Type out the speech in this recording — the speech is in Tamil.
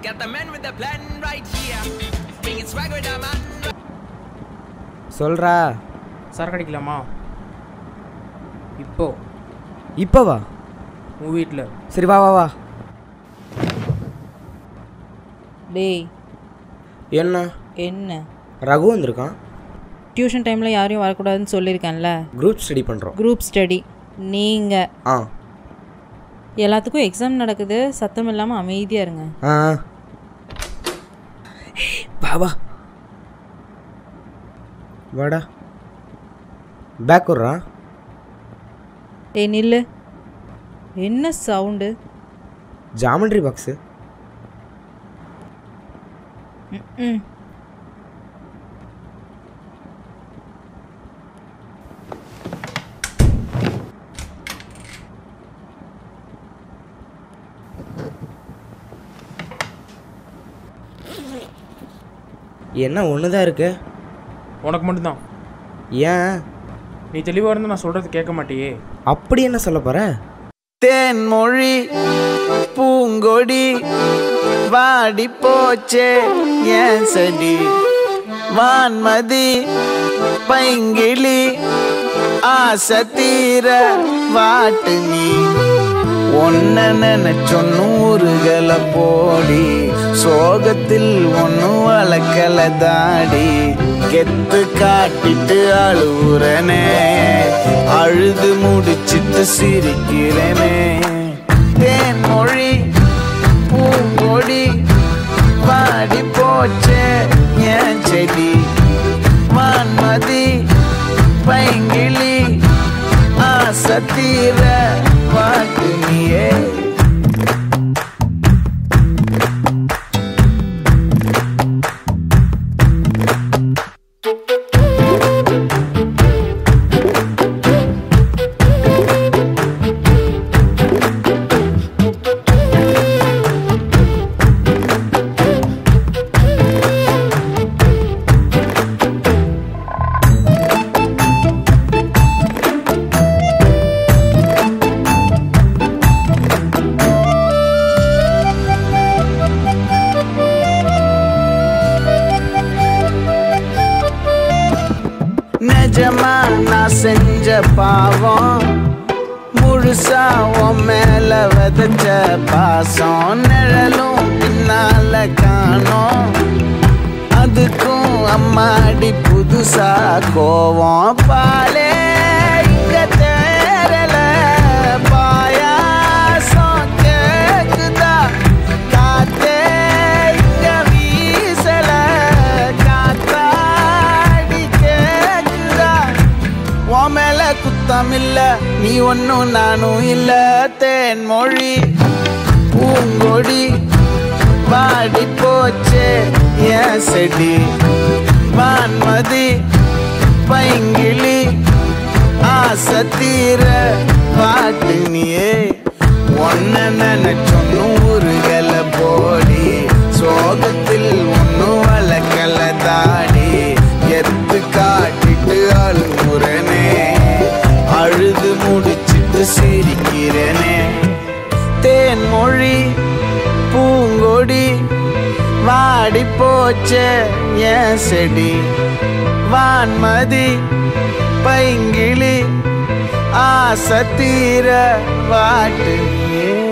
got the man with the plan right here. Bringing swag with the man. சொல்கிறா சரக்கு அடிக்கலாமா இப்போ இப்போ வா உன் வீட்டில் சரி வா வா வா டேய் என்ன என்ன ரகு வந்திருக்கான் டியூஷன் டைமில் யாரையும் வரக்கூடாதுன்னு சொல்லியிருக்கேன்ல குரூப் ஸ்டடி பண்ணுறோம் குரூப் ஸ்டடி நீங்கள் ஆ எல்லாத்துக்கும் எக்ஸாம் நடக்குது சத்தம் இல்லாமல் அமைதியாக இருங்க ஆ ஆ. வா வா வாடா பேக் விட்றான் ஏய் நில்லு என்ன சவுண்டு ஜாமெண்ட்ரி பாக்ஸு ம் என்ன ஒன்று தான் இருக்கு உனக்கு மட்டும்தான் ஏன் நீ தெளிவாக இருந்தால் நான் சொல்கிறது கேட்க மாட்டியே அப்படி என்ன சொல்ல போகிற தேன்மொழி பூங்கொடி வாடி போச்சே ஏன் செடி வான்மதி பைங்கிளி ஆசை தீர வாட்டு நீ ஒன்ன நினைச்சொ நூறுகளை போடி சோகத்தில் ஒன்னு வளர்க்கல தாடி கெத்து காட்டிட்டு அழுவுறனே அழுது முடிச்சிட்டு சிரிக்கிறேனே தேன்மொழி பூங்கொடி வாடி போச்சே ஏன் செடி வான்மதி பைங்கிளி ஆசை தீர பாட்டு நீயே நிஜமா நான் செஞ்ச பாவம் முழுசா உன் மேல விதைச்ச பாசம் நிழலும் பின்னால காணோம் அதுக்கும் அம்மாடி புதுசா கோவம் பாலே இங்க தேரல பாயாசம் கேக்குதா காத்தே இங்க வீசல காத்தாடி கேக்குதா உன் மேல குத்தம் இல்ல நீ ஒன்னும் நானும் இல்ல தேன்மொழி பூங்கொடி வாடி போச்சே ஏன் செடி வான்மதி பைங்கிளி ஆசை தீர பாட்டு நீயே ஒன்ன நினைச்சொ நூறுகளை போடி சோகத்தில் ஒன்னும் வளர்க்கல தாடி எத்து காட்டிட்டு அழுகுறனே அழுது முடிச்சிட்டு சிரிக்கிறனே தேன்மொழி பூங்கொடி வாடி போச்சே ஏன் செடி வான்மதி பைங்கிளி ஆசை தீர வாட்டு நீயே